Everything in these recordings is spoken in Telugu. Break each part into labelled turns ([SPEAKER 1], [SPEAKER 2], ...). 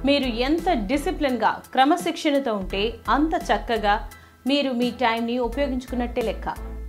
[SPEAKER 1] మీరు ఎంత డిసిప్లిన్గా క్రమశిక్షణతో ఉంటే అంత చక్కగా మీరు మీ టైంని ఉపయోగించుకున్నట్టే లెక్క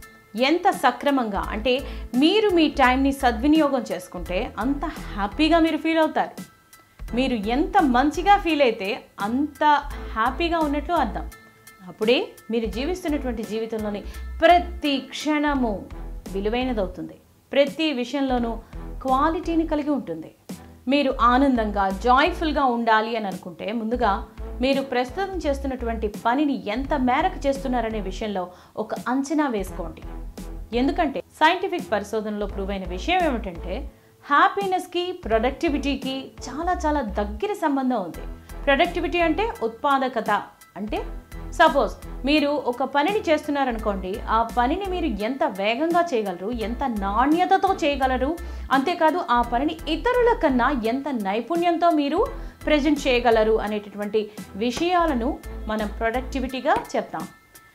[SPEAKER 1] ఎంత సక్రమంగా అంటే మీరు మీ టైంని సద్వినియోగం చేసుకుంటే అంత హ్యాపీగా మీరు ఫీల్ అవుతారు మీరు ఎంత మంచిగా ఫీల్ అయితే అంత హ్యాపీగా ఉన్నట్లు అర్థం అప్పుడే మీరు జీవిస్తున్నటువంటి జీవితంలోని ప్రతి క్షణము విలువైనదవుతుంది ప్రతి విషయంలోనూ క్వాలిటీని కలిగి ఉంటుంది మీరు ఆనందంగా జాయ్ఫుల్గా ఉండాలి అని అనుకుంటే ముందుగా మీరు ప్రస్తుతం చేస్తున్నటువంటి పనిని ఎంత మేరకు చేస్తున్నారనే విషయంలో ఒక అంచనా వేసుకోండి ఎందుకంటే సైంటిఫిక్ పరిశోధనలో ప్రూవ్ అయిన విషయం ఏమిటంటే హ్యాపీనెస్కి ప్రొడక్టివిటీకి చాలా చాలా దగ్గర సంబంధం ఉంది ప్రొడక్టివిటీ అంటే ఉత్పాదకత అంటే సపోజ్ మీరు ఒక పనిని చేస్తున్నారనుకోండి ఆ పనిని మీరు ఎంత వేగంగా చేయగలరు ఎంత నాణ్యతతో చేయగలరు అంతేకాదు ఆ పనిని ఇతరుల కన్నా ఎంత నైపుణ్యంతో మీరు ప్రజెంట్ చేయగలరు అనేటటువంటి విషయాలను మనం ప్రొడక్టివిటీగా చెప్తాం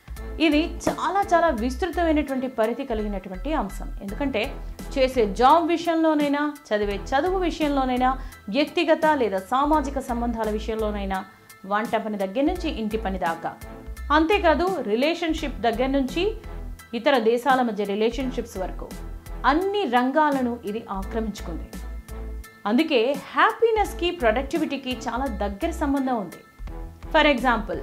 [SPEAKER 1] ఇది చాలా చాలా విస్తృతమైనటువంటి పరిధి కలిగినటువంటి అంశం ఎందుకంటే చేసే జాబ్ విషయంలోనైనా చదివే చదువు విషయంలోనైనా వ్యక్తిగత లేదా సామాజిక సంబంధాల విషయంలోనైనా వంట పని దగ్గర నుంచి ఇంటి పని దాకా అంతేకాదు రిలేషన్షిప్ దగ్గర నుంచి ఇతర దేశాల మధ్య రిలేషన్షిప్స్ వరకు అన్ని రంగాలను ఇది ఆక్రమించుకుంది అందుకే హ్యాపీనెస్కి ప్రొడక్టివిటీకి చాలా దగ్గర సంబంధం ఉంది ఫర్ ఎగ్జాంపుల్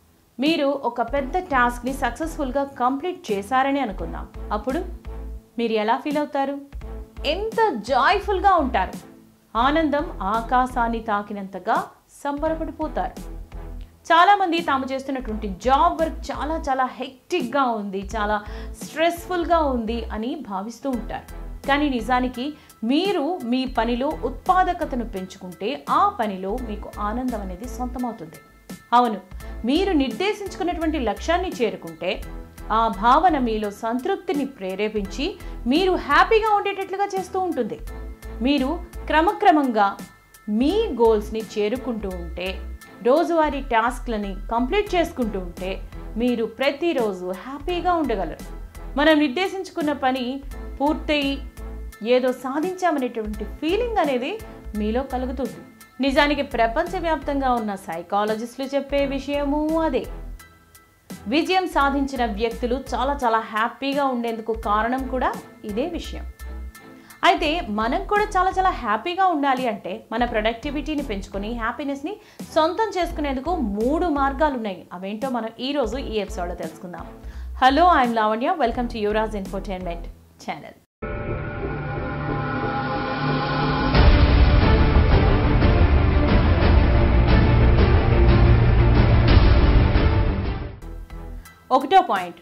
[SPEAKER 1] మీరు ఒక పెద్ద టాస్క్ని సక్సెస్ఫుల్గా కంప్లీట్ చేశారని అనుకుందాం అప్పుడు మీరు ఎలా ఫీల్ అవుతారు ఎంత జాయ్ఫుల్గా ఉంటారు ఆనందం ఆకాశాన్ని తాకినంతగా సంబరపడిపోతారు చాలామంది తాము చేస్తున్నటువంటి జాబ్ వర్క్ చాలా చాలా హెక్టిక్గా ఉంది చాలా స్ట్రెస్ఫుల్గా ఉంది అని భావిస్తూ ఉంటారు కానీ నిజానికి మీరు మీ పనిలో ఉత్పాదకతను పెంచుకుంటే ఆ పనిలో మీకు ఆనందం అనేది సొంతమవుతుంది అవును మీరు నిర్దేశించుకున్నటువంటి లక్ష్యాన్ని చేరుకుంటే ఆ భావన మీలో సంతృప్తిని ప్రేరేపించి మీరు హ్యాపీగా ఉండేటట్లుగా చేస్తూ ఉంటుంది మీరు క్రమక్రమంగా మీ గోల్స్ని చేరుకుంటూ ఉంటే రోజువారీ టాస్క్లని కంప్లీట్ చేసుకుంటూ ఉంటే మీరు ప్రతిరోజు హ్యాపీగా ఉండగలరు మనం నిర్దేశించుకున్న పని పూర్తయి ఏదో సాధించామనేటువంటి ఫీలింగ్ అనేది మీలో కలుగుతుంది నిజానికి ప్రపంచవ్యాప్తంగా ఉన్న సైకాలజిస్టులు చెప్పే విషయము అదే విజయం సాధించిన వ్యక్తులు చాలా చాలా హ్యాపీగా ఉండేందుకు కారణం కూడా ఇదే విషయం అయితే మనం కూడా చాలా చాలా హ్యాపీగా ఉండాలి అంటే మన ప్రొడక్టివిటీని పెంచుకొని హ్యాపీనెస్ని సొంతం చేసుకునేందుకు మూడు మార్గాలు ఉన్నాయి అవేంటో మనం ఈరోజు ఈ ఎపిసోడ్లో తెలుసుకుందాం hello I'm Lavanya welcome to Yuvaraj infotainment channel ఒకటో పాయింట్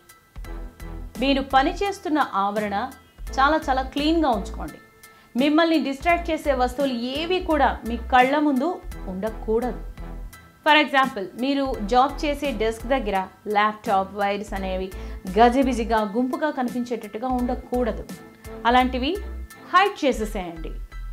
[SPEAKER 1] మీరు పనిచేస్తున్న ఆవరణ చాలా చాలా క్లీన్గా ఉంచుకోండి మిమ్మల్ని డిస్ట్రాక్ట్ చేసే వస్తువులు ఏవి కూడా మీ కళ్ళ ముందు ఉండకూడదు ఫర్ ఎగ్జాంపుల్ మీరు జాబ్ చేసే డెస్క్ దగ్గర ల్యాప్టాప్ వైర్స్ అనేవి గజిబిజిగా గుంపుగా కనిపించేటట్టుగా ఉండకూడదు అలాంటివి హైడ్ చేసేసేయండి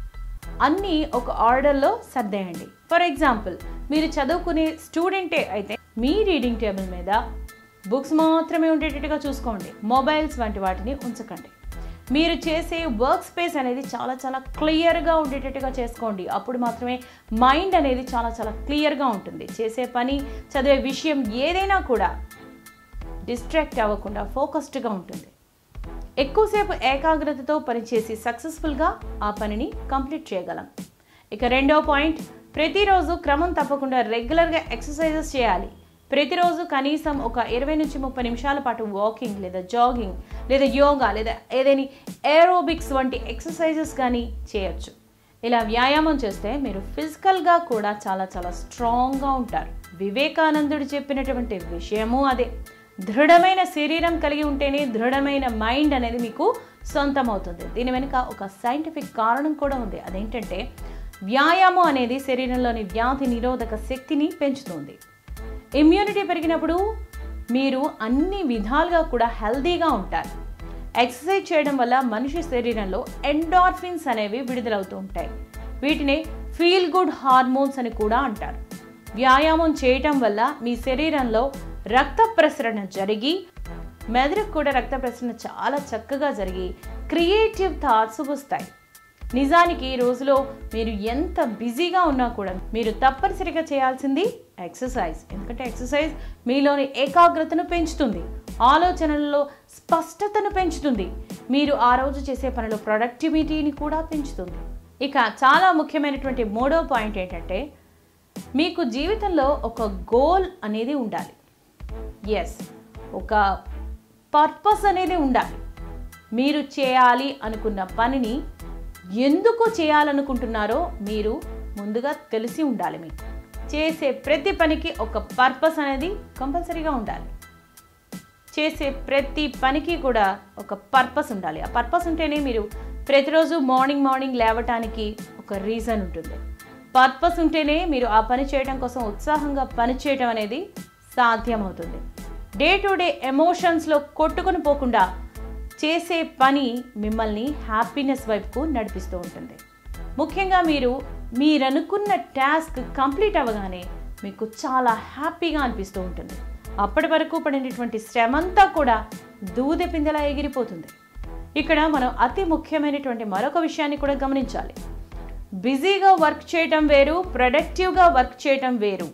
[SPEAKER 1] అన్నీ ఒక ఆర్డర్లో సర్దేయండి ఫర్ ఎగ్జాంపుల్ మీరు చదువుకునే స్టూడెంటే అయితే మీ రీడింగ్ టేబుల్ మీద బుక్స్ మాత్రమే ఉండేటట్టుగా చూసుకోండి మొబైల్స్ వంటి వాటిని ఉంచకండి మీరు చేసే వర్క్ స్పేస్ అనేది చాలా చాలా క్లియర్గా ఉండేటట్టుగా చేసుకోండి అప్పుడు మాత్రమే మైండ్ అనేది చాలా చాలా క్లియర్గా ఉంటుంది చేసే పని చదివే విషయం ఏదైనా కూడా డిస్ట్రాక్ట్ అవ్వకుండా ఫోకస్డ్గా ఉంటుంది ఎక్కువసేపు ఏకాగ్రతతో పనిచేసి సక్సెస్ఫుల్గా ఆ పనిని కంప్లీట్ చేయగలం ఇక రెండో పాయింట్ ప్రతిరోజు క్రమం తప్పకుండా రెగ్యులర్గా ఎక్సర్సైజెస్ చేయాలి ప్రతిరోజు కనీసం ఒక ఇరవై నుంచి ముప్పై నిమిషాల పాటు వాకింగ్ లేదా జాగింగ్ లేదా యోగా లేదా ఏదైనా ఏరోబిక్స్ వంటి ఎక్సర్సైజెస్ కానీ చేయొచ్చు ఇలా వ్యాయామం చేస్తే మీరు ఫిజికల్గా కూడా చాలా చాలా స్ట్రాంగ్గా ఉంటారు వివేకానందుడు చెప్పినటువంటి విషయము అదే దృఢమైన శరీరం కలిగి ఉంటేనే దృఢమైన మైండ్ అనేది మీకు సొంతం అవుతుంది దీని వెనుక ఒక సైంటిఫిక్ కారణం కూడా ఉంది అదేంటంటే వ్యాయామం అనేది శరీరంలోని వ్యాధి నిరోధక శక్తిని పెంచుతుంది ఇమ్యూనిటీ పెరిగినప్పుడు మీరు అన్ని విధాలుగా కూడా హెల్తీగా ఉంటారు ఎక్సర్సైజ్ చేయడం వల్ల మనిషి శరీరంలో ఎండార్ఫిన్స్ అనేవి విడుదలవుతూ ఉంటాయి వీటిని ఫీల్ గుడ్ హార్మోన్స్ అని కూడా అంటారు వ్యాయామం చేయటం వల్ల మీ శరీరంలో రక్త ప్రసరణ జరిగి మెదడుకు కూడా రక్త ప్రసరణ చాలా చక్కగా జరిగి క్రియేటివ్ థాట్స్ వస్తాయి నిజానికి ఈ రోజులో మీరు ఎంత బిజీగా ఉన్నా కూడా మీరు తప్పనిసరిగా చేయాల్సింది ఎక్సర్సైజ్ ఎందుకంటే ఎక్సర్సైజ్ మీలోని ఏకాగ్రతను పెంచుతుంది ఆలోచనలలో స్పష్టతను పెంచుతుంది మీరు ఆ రోజు చేసే పనిలో ప్రొడక్టివిటీని కూడా పెంచుతుంది ఇక చాలా ముఖ్యమైనటువంటి మూడో పాయింట్ ఏంటంటే మీకు జీవితంలో ఒక గోల్ అనేది ఉండాలి ఎస్ ఒక పర్పస్ అనేది ఉండాలి మీరు చేయాలి అనుకున్న పనిని ఎందుకు చేయాలనుకుంటున్నారో మీరు ముందుగా తెలిసి ఉండాలి మీకు చేసే ప్రతి పనికి ఒక పర్పస్ అనేది కంపల్సరీగా ఉండాలి చేసే ప్రతి పనికి కూడా ఒక పర్పస్ ఉండాలి ఆ పర్పస్ ఉంటేనే మీరు ప్రతిరోజు మార్నింగ్ మార్నింగ్ లేవటానికి ఒక రీజన్ ఉంటుంది పర్పస్ ఉంటేనే మీరు ఆ పని చేయడం కోసం ఉత్సాహంగా పని చేయడం అనేది సాధ్యమవుతుంది డే టు డే ఎమోషన్స్లో కొట్టుకొని పోకుండా చేసే పని మిమ్మల్ని హ్యాపీనెస్ వైపుకు నడిపిస్తూ ఉంటుంది ముఖ్యంగా మీరు మీరనుకున్న టాస్క్ కంప్లీట్ అవ్వగానే మీకు చాలా హ్యాపీగా అనిపిస్తూ ఉంటుంది అప్పటి వరకు పడినటువంటి శ్రమంతా కూడా దూదె పిందెలా ఎగిరిపోతుంది ఇక్కడ మనం అతి ముఖ్యమైనటువంటి మరొక విషయాన్ని కూడా గమనించాలి బిజీగా వర్క్ చేయటం వేరు ప్రొడక్టివ్గా వర్క్ చేయటం వేరు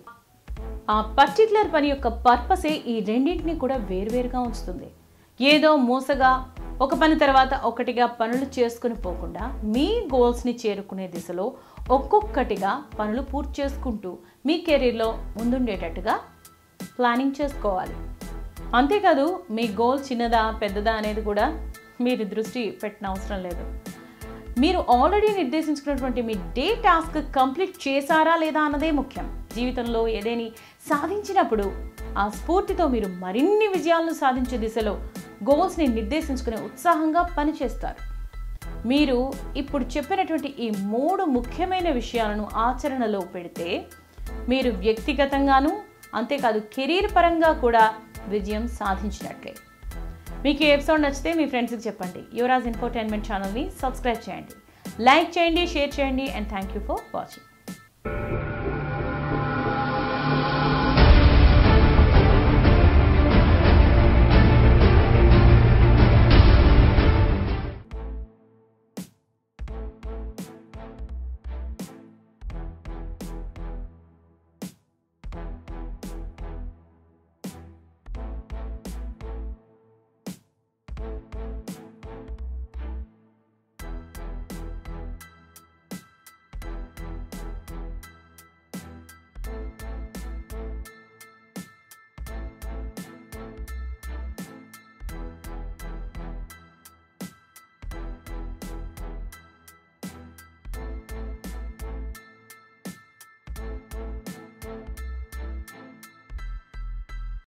[SPEAKER 1] ఆ పర్టికులర్ పని యొక్క పర్పసే ఈ రెండింటిని కూడా వేరువేరుగా ఉంచుతుంది ఏదో మూసగా ఒక పని తర్వాత ఒకటిగా పనులు చేసుకుని పోకుండా మీ గోల్స్ని చేరుకునే దిశలో ఒక్కొక్కటిగా పనులు పూర్తి చేసుకుంటూ మీ కెరీర్లో ముందుండేటట్టుగా ప్లానింగ్ చేసుకోవాలి అంతేకాదు మీ గోల్ చిన్నదా పెద్దదా అనేది కూడా మీరు దృష్టి పెట్టిన అవసరం లేదు మీరు ఆల్రెడీ నిర్దేశించుకున్నటువంటి మీ డే టాస్క్ కంప్లీట్ చేశారా లేదా అన్నదే ముఖ్యం జీవితంలో ఏదేని సాధించినప్పుడు ఆ స్ఫూర్తితో మీరు మరిన్ని విజయాలను సాధించే దిశలో గోల్స్ని నిర్దేశించుకునే ఉత్సాహంగా పనిచేస్తారు మీరు ఇప్పుడు చెప్పినటువంటి ఈ మూడు ముఖ్యమైన విషయాలను ఆచరణలో పెడితే మీరు వ్యక్తిగతంగాను అంతేకాదు కెరీర్ పరంగా కూడా విజయం సాధించినట్లే మీకు ఈ ఎపిసోడ్ నచ్చితే మీ ఫ్రెండ్స్కి చెప్పండి యువరాజ్ ఇన్ఫోటైన్మెంట్ ఛానల్ని సబ్స్క్రైబ్ చేయండి లైక్ చేయండి షేర్ చేయండి and thank you for watching